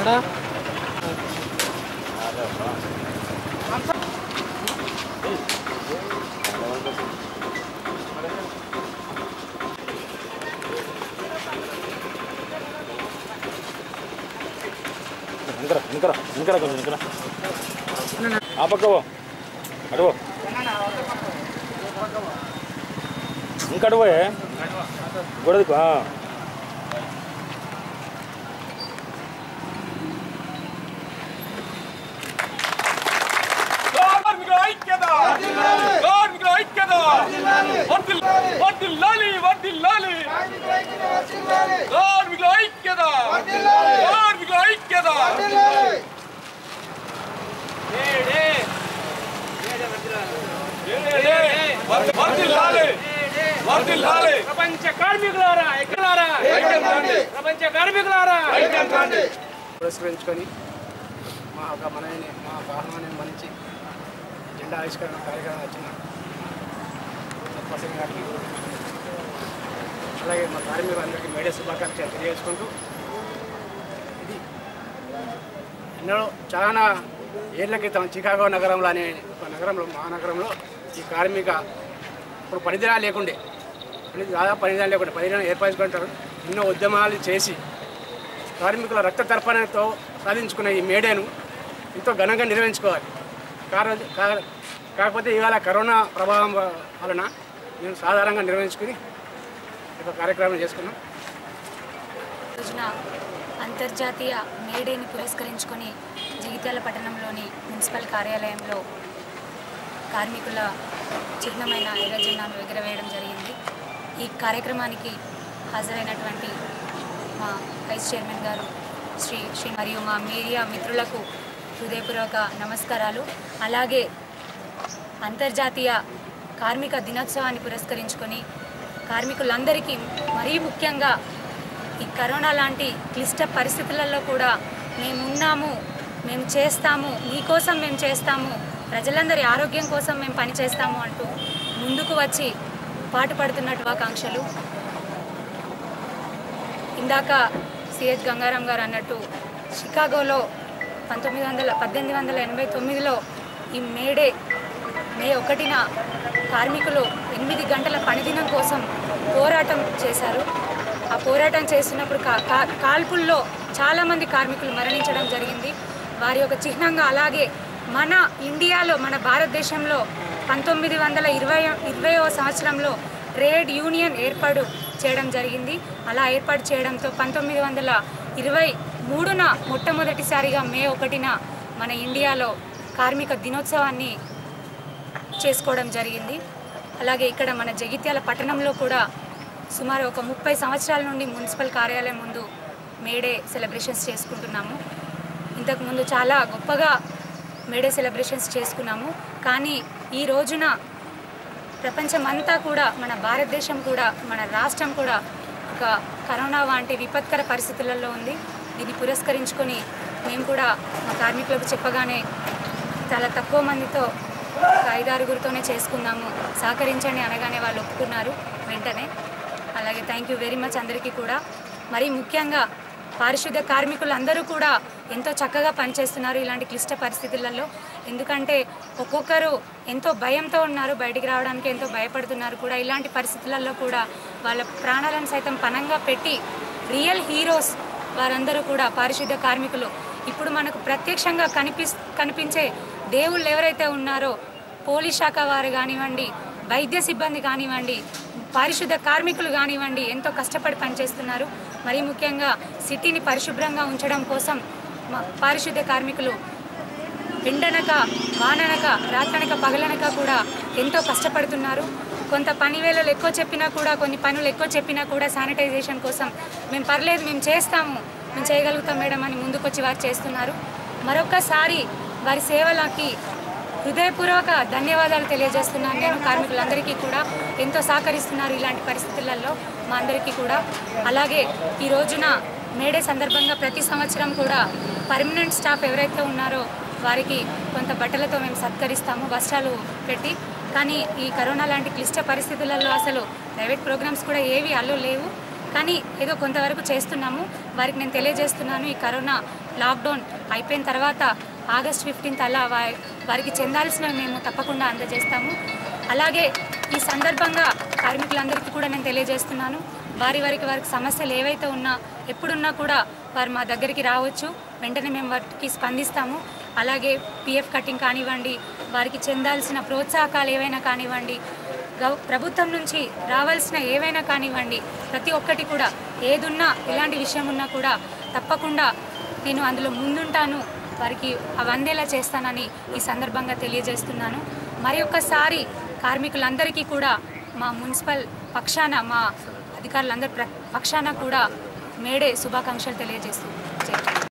వెనకరా వెనకరా వెనకరా కొంచెం వెనకరా ఆ పక్క పో అటు పో ఇంకా అటు పోయే గొడవకు కార్మికుల ఐక్యత కార్మికుల ఐక్యత వర్ధిల్- వర్ధిల్లాలి వర్ధిల్లాలి కార్మికుల ఐక్యత కార్మికుల ఐక్యత వర్ధిల్లాలి వర్ధిల్లాలి ప్రపంచ కార్మికులారా ఎక్కలారా ప్రపంచ కార్మికులారా పురస్కరించుకొని మా ఒక మనని మా ఆహ్వానం మనించి జెండా ఆవిష్కరణ కార్యక్రమం వచ్చిన సత్పసింగ్ గారికి అలాగే మా కార్మికులందరికీ మేడే శుభాకాంక్షలు తెలియజేసుకుంటూ ఇది ఎన్నో చాలా ఏళ్ల క్రితం చికాగో నగరంలో అనే ఒక నగరంలో మహానగరంలో ఈ కార్మిక ఇప్పుడు పనిదినాలు లేకుండే పని దాదాపు పనిదినాలు లేకుండా పనిదినాలు ఏర్పరచుకుంటారు ఎన్నో ఉద్యమాలు చేసి కార్మికుల రక్త తర్పణతో సాధించుకున్న ఈ మేడేను ఎంతో ఘనంగా నిర్వహించుకోవాలి కారణం కా- కాకపోతే ఇవాళ కరోనా ప్రభావం వ- వలన మేము సాధారణంగా నిర్వహించుకుని ఈ యొక్క కార్యక్రమం చేసుకున్నాం రోజున అంతర్జాతీయ మేడేని పురస్కరించుకొని జగిత్యాల పట్టణంలోని మున్సిపల్ కార్యాలయంలో కార్మికుల చిహ్నమైన ఎర్రజెండాను ఎగురవేయడం జరిగింది ఈ కార్యక్రమానికి హాజరైనటువంటి మా వైస్ చైర్మన్ గారు శ్రీ శ్రీ మరియు మా మీడియా మిత్రులకు హృదయపూర్వక నమస్కారాలు అలాగే అంతర్జాతీయ కార్మిక దినోత్సవాన్ని పురస్కరించుకొని కార్మికులందరికీ మరీ ముఖ్యంగా ఈ కరోనా లాంటి క్లిష్ట పరిస్థితులలో కూడా మేము ఉన్నాము మేము చేస్తాము మీకోసం మేము చేస్తాము ప్రజలందరి ఆరోగ్యం కోసం మేము పనిచేస్తాము అంటూ ముందుకు వచ్చి పాటుపడుతున్నట్టు ఆకాంక్షలు ఇందాక సిహెచ్ గంగారాం గారు అన్నట్టు షికాగోలో పంతొమ్మిది వందల పద్దెనిమిది వందల ఎనభై తొమ్మిదిలో ఈ మేడే మే ఒకటిన కార్మికులు ఎనిమిది గంటల పనిదినం కోసం పోరాటం చేశారు ఆ పోరాటం చేసినప్పుడు కా- కా- కాల్పుల్లో చాలామంది కార్మికులు మరణించడం జరిగింది వారి యొక్క చిహ్నంగా అలాగే మన ఇండియాలో మన భారతదేశంలో పంతొమ్మిది వందల ఇరవై ఇరవయో సంవత్సరంలో ట్రేడ్ యూనియన్ ఏర్పాటు చేయడం జరిగింది అలా ఏర్పాటు చేయడంతో పంతొమ్మిది వందల ఇరవై మూడున మొట్టమొదటిసారిగా మే ఒకటిన మన ఇండియాలో కార్మిక దినోత్సవాన్ని చేసుకోవడం జరిగింది అలాగే ఇక్కడ మన జగిత్యాల పట్టణంలో కూడా సుమారు ఒక ముప్పై సంవత్సరాల నుండి మున్సిపల్ కార్యాలయం ముందు మేడే సెలబ్రేషన్స్ చేసుకుంటున్నాము ఇంతకుముందు చాలా గొప్పగా మేడే సెలబ్రేషన్స్ చేసుకున్నాము కానీ ఈ రోజున ప్రపంచమంతా కూడా మన భారతదేశం కూడా మన రాష్ట్రం కూడా ఒక కరోనా వంటి విపత్కర పరిస్థితులలో ఉంది దీన్ని పురస్కరించుకొని మేము కూడా మా కార్మికులకు చెప్పగానే చాలా తక్కువ మందితో ఒక ఐదారుగురితోనే చేసుకుందాము సహకరించండి అనగానే వాళ్ళు ఒప్పుకున్నారు వెంటనే అలాగే థ్యాంక్ యూ వెరీ మచ్ అందరికీ కూడా మరి ముఖ్యంగా పారిశుద్ధ కార్మికులందరూ కూడా ఎంతో చక్కగా పనిచేస్తున్నారు ఇలాంటి క్లిష్ట పరిస్థితులలో ఎందుకంటే ఒక్కొక్కరు ఎంతో భయంతో ఉన్నారు బయటికి రావడానికి ఎంతో భయపడుతున్నారు కూడా ఇలాంటి పరిస్థితులలో కూడా వాళ్ళ ప్రాణాలను సైతం పనంగా పెట్టి రియల్ హీరోస్ వారందరూ కూడా పారిశుద్ధ కార్మికులు ఇప్పుడు మనకు ప్రత్యక్షంగా కనిపిస్ కనిపించే దేవుళ్ళు ఎవరైతే ఉన్నారో పోలీస్ శాఖ వారు కానివ్వండి వైద్య సిబ్బంది కానివ్వండి పారిశుద్ధ కార్మికులు కానివ్వండి ఎంతో కష్టపడి పనిచేస్తున్నారు మరీ ముఖ్యంగా సిటీని పరిశుభ్రంగా ఉంచడం కోసం మా పారిశుద్ధ కార్మికులు ఎండనక వాననక రాత్రనక పగలనక కూడా ఎంతో కష్టపడుతున్నారు కొంత పని వేళలు ఎక్కువ చెప్పినా కూడా కొన్ని పనులు ఎక్కువ చెప్పినా కూడా శానిటైజేషన్ కోసం మేము పర్లేదు మేము చేస్తాము మేము చేయగలుగుతాం మేడం అని ముందుకొచ్చి వారు చేస్తున్నారు మరొక్కసారి వారి సేవలకి హృదయపూర్వక ధన్యవాదాలు తెలియజేస్తున్నాను నేను కార్మికులందరికీ కూడా ఎంతో సహకరిస్తున్నారు ఇలాంటి పరిస్థితులలో మా అందరికీ కూడా అలాగే ఈ రోజున మేడే సందర్భంగా ప్రతి సంవత్సరం కూడా పర్మనెంట్ స్టాఫ్ ఎవరైతే ఉన్నారో వారికి కొంత బట్టలతో మేము సత్కరిస్తాము వస్త్రాలు పెట్టి కానీ ఈ కరోనా లాంటి క్లిష్ట పరిస్థితులలో అసలు ప్రైవేట్ ప్రోగ్రామ్స్ కూడా ఏవి అల్లు లేవు కానీ ఏదో కొంతవరకు చేస్తున్నాము వారికి నేను తెలియజేస్తున్నాను ఈ కరోనా లాక్డౌన్ అయిపోయిన తర్వాత ఆగస్ట్ ఫిఫ్టీన్త్ అలా వా- వారికి చెందాల్సినవి మేము తప్పకుండా అందజేస్తాము అలాగే ఈ సందర్భంగా కార్మికులందరికీ కూడా నేను తెలియజేస్తున్నాను వారి వారికి వారికి సమస్యలు ఏవైతే ఉన్నా ఎప్పుడున్నా కూడా వారు మా దగ్గరికి రావచ్చు వెంటనే మేము వాటికి స్పందిస్తాము అలాగే పిఎఫ్ కటింగ్ కానివ్వండి వారికి చెందాల్సిన ప్రోత్సాహకాలు ఏవైనా కానివ్వండి గవ ప్రభుత్వం నుంచి రావాల్సిన ఏవైనా కానివ్వండి ప్రతి ఒక్కటి కూడా ఏదున్నా ఎలాంటి విషయం ఉన్నా కూడా తప్పకుండా నేను అందులో ముందుంటాను వారికి అవి అందేలా చేస్తానని ఈ సందర్భంగా తెలియజేస్తున్నాను మరి ఒక్కసారి కార్మికులందరికీ కూడా మా మున్సిపల్ పక్షాన మా అధికారులందరి ప్ర- పక్షాన కూడా మేడే శుభాకాంక్షలు తెలియజేస్తూ